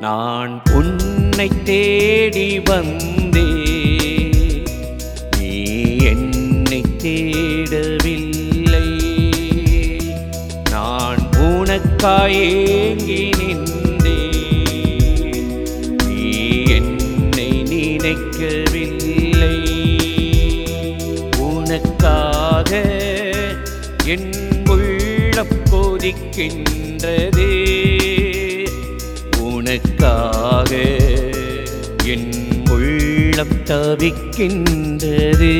நான் உன்னை தேடி வந்தே நீ என்னை தேடவில்லை நான் உனக்காயேங்கி நின்றே நீ என்னை நினைக்கவில்லை உனக்காக என் உள்ளம் கொதிக்கின்றதே உனக்காக என் உள்ளம் தவிக்கின்றது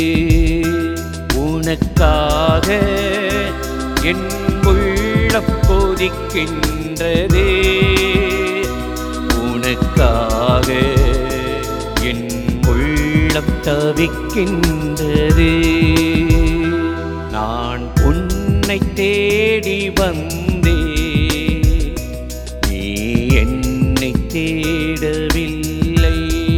உனக்காக என் உள்ளம் கொதிக்கின்றதே உனக்காக என் உள்ளம் தவிக்கின்றது நான் உன்னை தேடி வந்தே நீ என்னை தேடவில்லை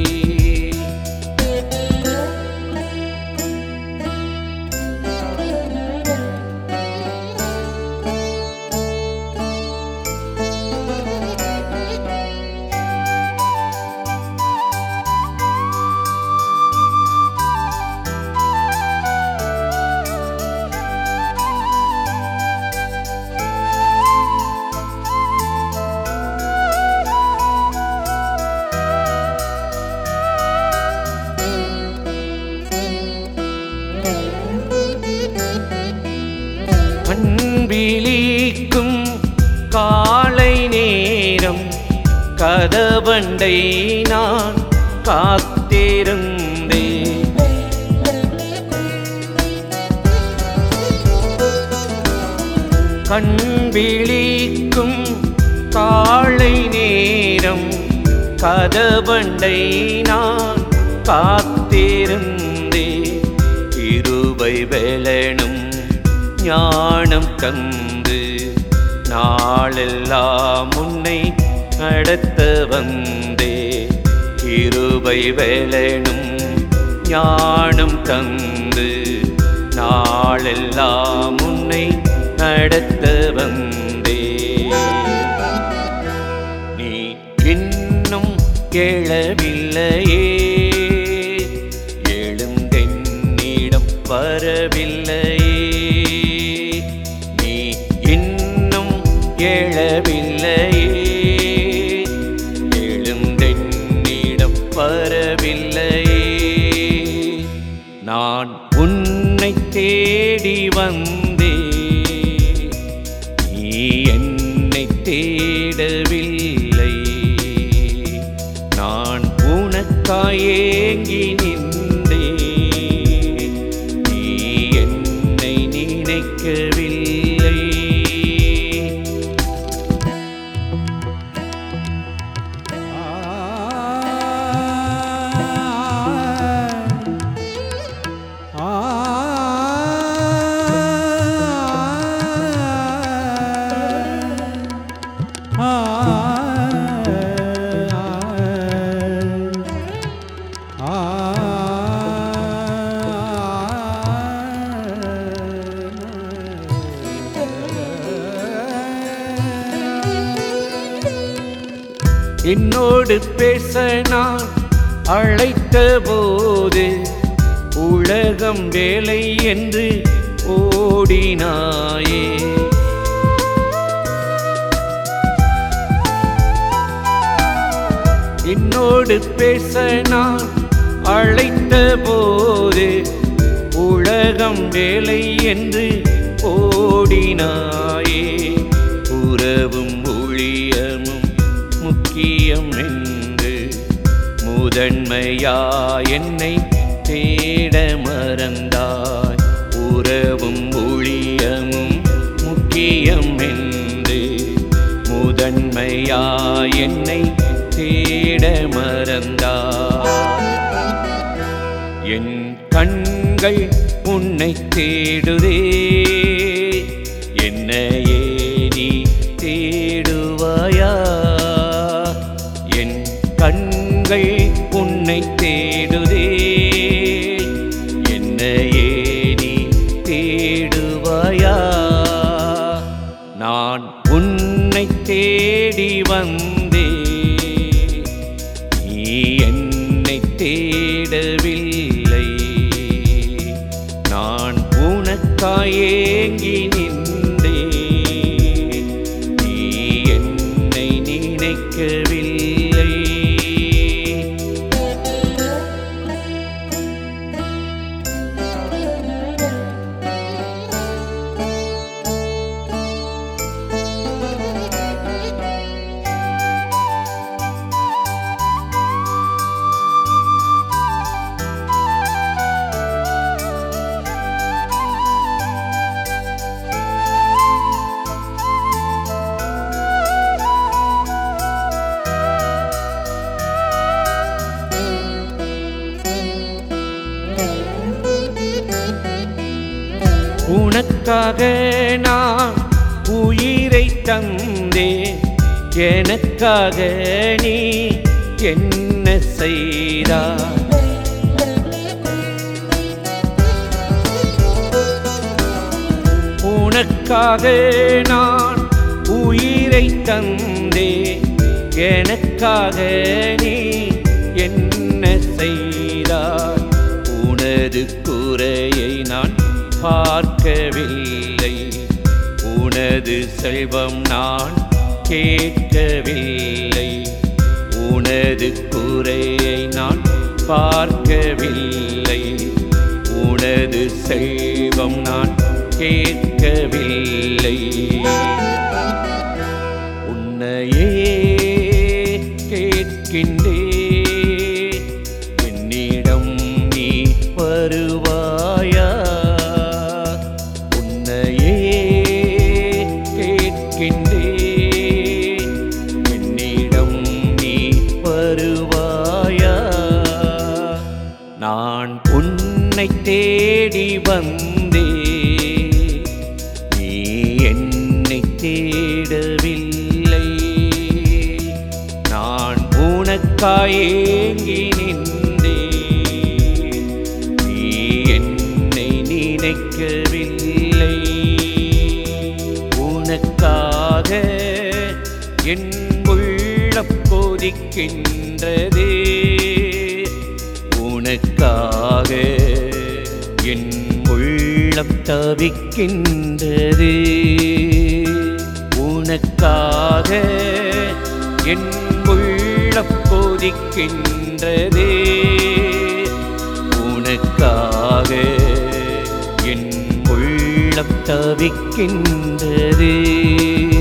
கண்விழிக்கும் காலை நேரம் கதவண்டை நான் காத்திருந்தே கண்விழிக்கும் காலை நேரம் கதவண்டை நான் காத்திருந்தே இருவை வேலனும் ஞானம் தந்து நாளெல்லாம் உன்னை நடத்த வந்தே இருவை வேலனும் ஞானம் தந்து நாளெல்லாம் உன்னை நடத்த வந்தே நீ இன்னும் எழவில்லையே எழுந்தென்னிடம் வரவில்லையே நீ இன்னும் எழவில்லையே எழுந்தென்னிடம் வரவில்லையே நான் உன்னை தேடி வந்தே நீ என்னை தேடவில்லை நான் உனக்காயேங்கி நின்றே நீ என்னை நினைக்கவில்லை என்னோடு பேச நான் அழைத்த போது உலகம் வேலை என்று ஓடினாயே என்னோடு பேச நான் அழைத்த போது உலகம் வேலை என்று ஓடினாயே உறவும் ஊழியமும் முக்கியம் என்று முதன்மையா என்னை தேட மறந்தாய் உறவும் ஊழியமும் முக்கியம் என்று முதன்மையா என்னை தேட மறந்தாய் என் கண்கள் உன்னை தேடுதே என்னையே நீ தேடுவாயா என் கண்கள் உன்னை தேடுதே என்னையே நீ தேடுவாயா நான் உன்னை தேடி வந்தே உனக்காயேங்கி நின்றே நீ என்னை நினைக்கவில்லை உனக்காக நான் உயிரை தந்தே எனக்காக நீ என்ன செய்தாய் உனக்காக நான் உயிரை தந்தே எனக்காக நீ என்ன செய்தாய் உனது குறையை நான் பார்க்கவில்லை உனது செல்வம் நான் கேட்கவில்லை உனது குறையை நான் பார்க்கவில்லை உனது செல்வம் நான் கேட்கவில்லை உன்னையே கேட்கின்றே என்னிடம் நீ வருவாயா உன்னையே கேட்கின்றே என்னிடம் நீ வருவாயா நான் உன்னை தேடி வந்தே நீ என்னை தேடவில்லை நான் உனக்காயேங்கி நின்றே நீ என்னை நினைக்கவில்லை உனக்காக என் உள்ளம் கொதிக்கின்றதே உனக்காக என் உள்ளம் தவிக்கின்றது உனக்காக என் உள்ளம் கொதிக்கின்றதே உனக்காக என் உள்ளம் தவிக்கின்றதே